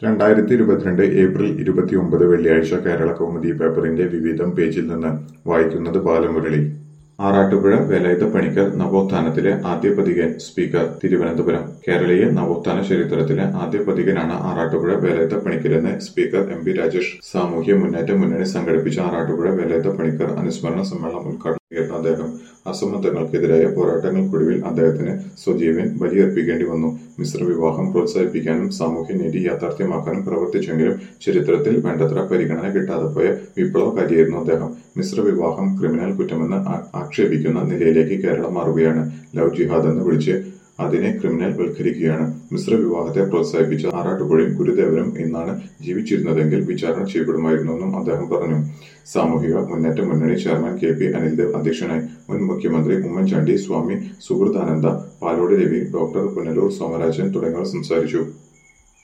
രണ്ടായിരത്തി ഇരുപത്തിരണ്ട് ഏപ്രിൽ ഇരുപത്തിയൊമ്പത് വെള്ളിയാഴ്ച കേരള കൗമുദി പേപ്പറിന്റെ വിവിധം പേജിൽ നിന്ന് വായിക്കുന്നത് ബാലമുരളി ആറാട്ടുപുഴ വേലായുധ പണിക്കർ നവോത്ഥാനത്തിലെ ആദ്യ പതികൻ സ്പീക്കർ തിരുവനന്തപുരം കേരളീയ നവോത്ഥാന ചരിത്രത്തിലെ ആദ്യ പതികനാണ് ആറാട്ടുപുഴ വേലായുധ പണിക്കരെന്ന് സ്പീക്കർ എം പി രാജേഷ് സാമൂഹ്യ മുന്നേറ്റ മുന്നണി സംഘടിപ്പിച്ച ആറാട്ടുപുഴ വേലായുധ പണിക്കർ അനുസ്മരണ സമ്മേളനം ഉദ്ഘാടനം ചെയ്യുന്ന അദ്ദേഹം അസമത്വങ്ങൾക്കെതിരായ പോരാട്ടങ്ങൾക്കൊടുവിൽ അദ്ദേഹത്തിന് സ്വജീവൻ ബലിയർപ്പിക്കേണ്ടി വന്നു മിശ്ര വിവാഹം പ്രോത്സാഹിപ്പിക്കാനും സാമൂഹ്യ നീതി യാഥാർത്ഥ്യമാക്കാനും പ്രവർത്തിച്ചെങ്കിലും ചരിത്രത്തിൽ വേണ്ടത്ര പരിഗണന കിട്ടാതെ പോയ വിപ്ലവകാരിയായിരുന്നു അദ്ദേഹം മിശ്ര വിവാഹം ക്രിമിനൽ കുറ്റമെന്ന് ആ- ആക്ഷേപിക്കുന്ന നിലയിലേക്ക് കേരളം മാറുകയാണ് ലവ് ജിഹാദ് എന്ന് വിളിച്ച് അതിനെ ക്രിമിനൽ വൽക്കരിക്കുകയാണ് മിശ്ര വിവാഹത്തെ പ്രോത്സാഹിപ്പിച്ച ആറാട്ടുപുഴയും ഗുരുദേവനും ഇന്നാണ് ജീവിച്ചിരുന്നതെങ്കിൽ വിചാരണ ചെയ്യപ്പെടുമായിരുന്നെന്നും അദ്ദേഹം പറഞ്ഞു സാമൂഹിക മുന്നേറ്റ മുന്നണി ചെയർമാൻ കെ പി അനിൽദേവ് അധ്യക്ഷനായി മുൻ മുഖ്യമന്ത്രി ഉമ്മൻചാണ്ടി സ്വാമി സുഹൃദാനന്ദ പാലോട് രവി ഡോക്ടർ പുനലൂർ സോമരാജൻ തുടങ്ങിയവർ സംസാരിച്ചു